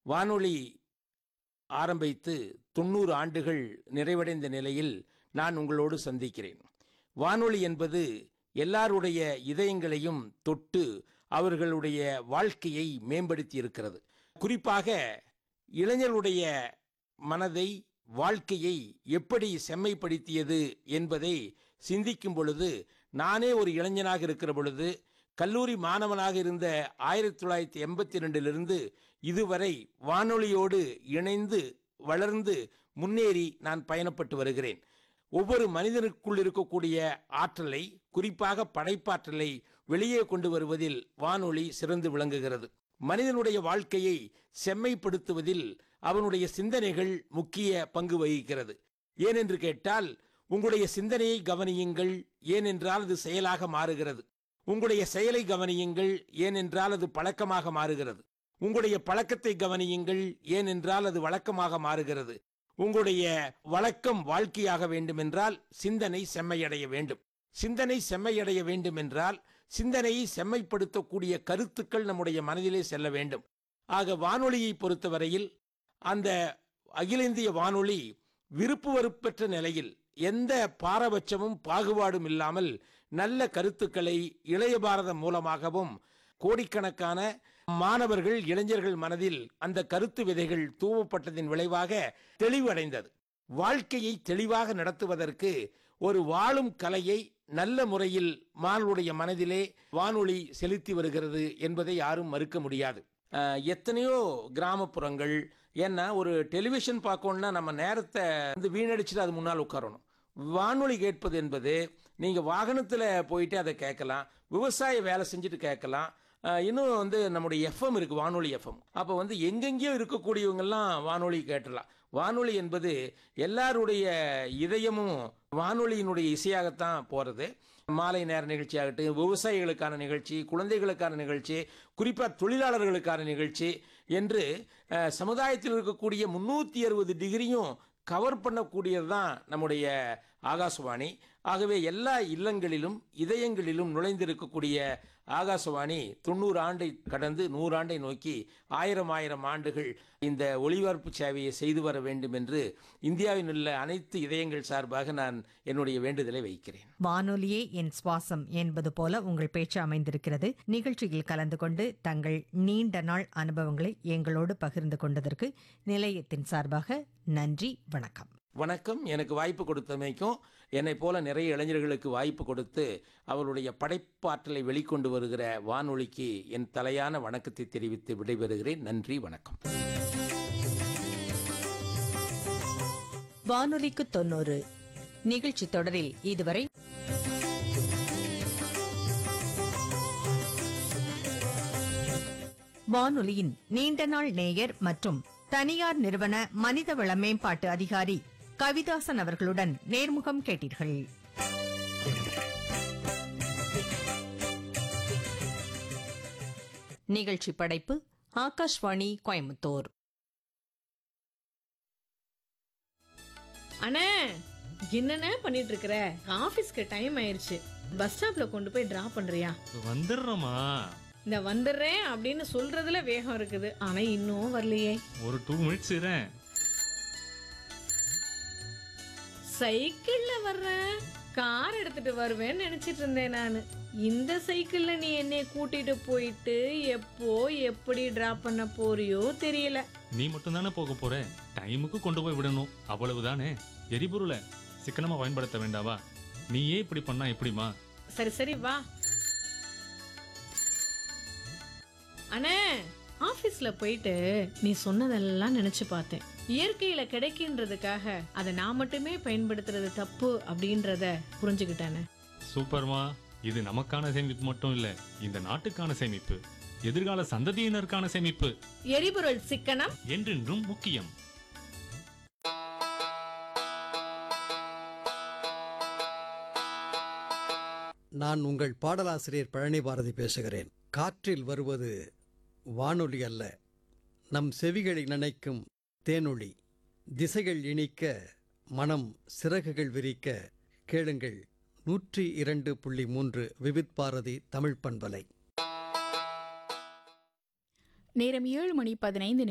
வானொலி ஆரம்பித்து தொண்ணூறு ஆண்டுகள் நிறைவடைந்த நிலையில் நான் உங்களோடு சந்திக்கிறேன் வானொலி என்பது எல்லாருடைய இதயங்களையும் தொட்டு அவர்களுடைய வாழ்க்கையை மேம்படுத்தி இருக்கிறது குறிப்பாக இளைஞருடைய மனதை வாழ்க்கையை எப்படி செம்மைப்படுத்தியது என்பதை சிந்திக்கும் பொழுது நானே ஒரு இளைஞனாக இருக்கிற பொழுது கல்லூரி மாணவனாக இருந்த ஆயிரத்தி தொள்ளாயிரத்தி எண்பத்தி ரெண்டிலிருந்து இதுவரை வானொலியோடு இணைந்து வளர்ந்து முன்னேறி நான் பயணப்பட்டு வருகிறேன் ஒவ்வொரு மனிதனுக்குள் இருக்கக்கூடிய ஆற்றலை குறிப்பாக படைப்பாற்றலை வெளியே கொண்டு வருவதில் வானொலி சிறந்து விளங்குகிறது மனிதனுடைய வாழ்க்கையை செம்மைப்படுத்துவதில் அவனுடைய சிந்தனைகள் முக்கிய பங்கு வகிக்கிறது ஏனென்று கேட்டால் உங்களுடைய சிந்தனையை கவனியுங்கள் ஏனென்றால் அது செயலாக மாறுகிறது உங்களுடைய செயலை கவனியுங்கள் ஏனென்றால் அது பழக்கமாக மாறுகிறது உங்களுடைய பழக்கத்தை கவனியுங்கள் ஏனென்றால் அது வழக்கமாக மாறுகிறது உங்களுடைய வழக்கம் வாழ்க்கையாக வேண்டுமென்றால் சிந்தனை செம்மையடைய வேண்டும் சிந்தனை செம்மையடைய வேண்டும் என்றால் சிந்தனையை செம்மைப்படுத்தக்கூடிய கருத்துக்கள் நம்முடைய மனதிலே செல்ல வேண்டும் ஆக வானொலியை பொறுத்தவரையில் அந்த அகில இந்திய வானொலி விருப்பு வெறுப்பற்ற நிலையில் எந்த பாரபட்சமும் பாகுபாடும் இல்லாமல் நல்ல கருத்துக்களை இளைய பாரதம் மூலமாகவும் கோடிக்கணக்கான மாணவர்கள் இளைஞர்கள் மனதில் அந்த கருத்து விதைகள் தூவப்பட்டதின் விளைவாக தெளிவடைந்தது வாழ்க்கையை தெளிவாக நடத்துவதற்கு ஒரு வாழும் கலையை நல்ல முறையில் மாணவருடைய மனதிலே வானொலி செலுத்தி வருகிறது என்பதை யாரும் மறுக்க முடியாது அஹ், எத்தனையோ கிராமப்புறங்கள் ஏன்னா ஒரு டெலிவிஷன் பார்க்கணும்னா நம்ம நேரத்தை வந்து வீணடிச்சுட்டு அது முன்னால் உட்காரணும் வானொலி கேட்பது என்பது நீங்கள் வாகனத்தில் போயிட்டு அதை கேட்கலாம் விவசாய வேலை செஞ்சுட்டு கேட்கலாம் அஹ், இன்னும் வந்து நம்முடைய எஃப்எம் இருக்குது வானொலி எஃப்எம் அப்போ வந்து எங்கெங்கேயோ இருக்கக்கூடியவங்கெல்லாம் வானொலி கேட்டலாம் வானொலி என்பது எல்லாருடைய இதயமும் வானொலியினுடைய இசையாகத்தான் போகிறது மாலை நேர நிகழ்ச்சி ஆகட்டும் விவசாயிகளுக்கான நிகழ்ச்சி குழந்தைகளுக்கான நிகழ்ச்சி குறிப்பாக தொழிலாளர்களுக்கான நிகழ்ச்சி என்று அஹ், சமுதாயத்தில் இருக்கக்கூடிய முன்னூற்றி அறுபது டிகிரியும் கவர் பண்ணக்கூடியது தான் நம்முடைய ஆகாசவாணி ஆகவே எல்லா இல்லங்களிலும் இதயங்களிலும் நுழைந்திருக்கக்கூடிய ஆகாசவாணி தொண்ணூறு ஆண்டை கடந்து நூறாண்டை நோக்கி ஆயிரம் ஆயிரம் ஆண்டுகள் இந்த ஒளிபரப்பு சேவையை செய்து வர வேண்டும் என்று இந்தியாவில் உள்ள அனைத்து இதயங்கள் சார்பாக நான் என்னுடைய வேண்டுதலை வைக்கிறேன் வானொலியே என் சுவாசம் என்பது போல உங்கள் பேச்சு அமைந்திருக்கிறது நிகழ்ச்சியில் கலந்து கொண்டு தங்கள் நீண்ட நாள் அனுபவங்களை எங்களோடு பகிர்ந்து கொண்டதற்கு நிலையத்தின் சார்பாக நன்றி வணக்கம் வணக்கம் எனக்கு வாய்ப்பு கொடுத்தமைக்கும் என்னை போல நிறைய இளைஞர்களுக்கு வாய்ப்பு கொடுத்து அவருடைய படைப்பாற்றலை வெளிக்கொண்டு வருகிற வானொலிக்கு என் தலையான வணக்கத்தை தெரிவித்து விடைபெறுகிறேன் நன்றி வணக்கம் வானொலிக்கு தொண்ணூறு நிகழ்ச்சி தொடரில் இதுவரை வானொலியின் நீண்ட நாள் நேயர் மற்றும் தனியார் நிறுவன மனிதவள மேம்பாட்டு அதிகாரி கவிதாசன் அவர்களுடன் நேர்முகம் கேட்டீர்கள் நிகழ்ச்சி படைப்பு ஆகாஷ்வாணி கோயம்புத்தூர் அண்ணே என்னண்ணே பண்ணிட்டு இருக்கிற ஆபீஸ்க்கு டைம் ஆயிருச்சு பஸ் ஸ்டாப்ல கொண்டு போய் டிராப் பண்றியா வந்துடுறோமா இந்த வந்துடுறேன் அப்படின்னு சொல்றதுல வேகம் இருக்குது ஆனா இன்னும் வரலையே ஒரு டூ மினிட்ஸ் இரேன் சைக்கிள்ல வர்றேன் கார் எடுத்துட்டு வருவேன்னு நினைச்சிட்டு இருந்தேன் நான் இந்த சைக்கிள்ல நீ என்னைய கூட்டிட்டு போயிட்டு எப்போ எப்படி டிராப் பண்ண போறியோ தெரியல நீ மட்டும் தானே போக போற டைமுக்கு கொண்டு போய் விடணும் அவ்வளவுதானே எரிபொருளை சிக்கனமா பயன்படுத்த வேண்டாவா நீயே இப்படி பண்ணா எப்படிமா சரி சரி வா அண்ணே ஆபீஸ்ல போயிட்டு நீ சொன்னதெல்லாம் நினைச்சு பார்த்தேன் இயற்கையில கிடைக்கின்றதுக்காக அதை நான் மட்டுமே பயன்படுத்துறது தப்பு அப்படின்றத புரிஞ்சுக்கிட்டானே சூப்பர்மா இது நமக்கான சேமிப்பு மட்டும் இல்ல இந்த நாட்டுக்கான சேமிப்பு எதிர்கால சந்ததியினருக்கான சேமிப்பு எரிபொருள் சிக்கனம் என்றென்றும் முக்கியம் நான் உங்கள் பாடலாசிரியர் பழனி பாரதி பேசுகிறேன் காற்றில் வருவது வானொலி அல்ல நம் செவிகளை நினைக்கும் தேனொளி திசைகள் இனிக்க மனம் சிறகுகள் விரிக்க கேளுங்கள் நூற்றி இரண்டு புள்ளி மூன்று விவித் பாரதி தமிழ் பண்பலை நேரம் ஏழு மணி பதினைந்து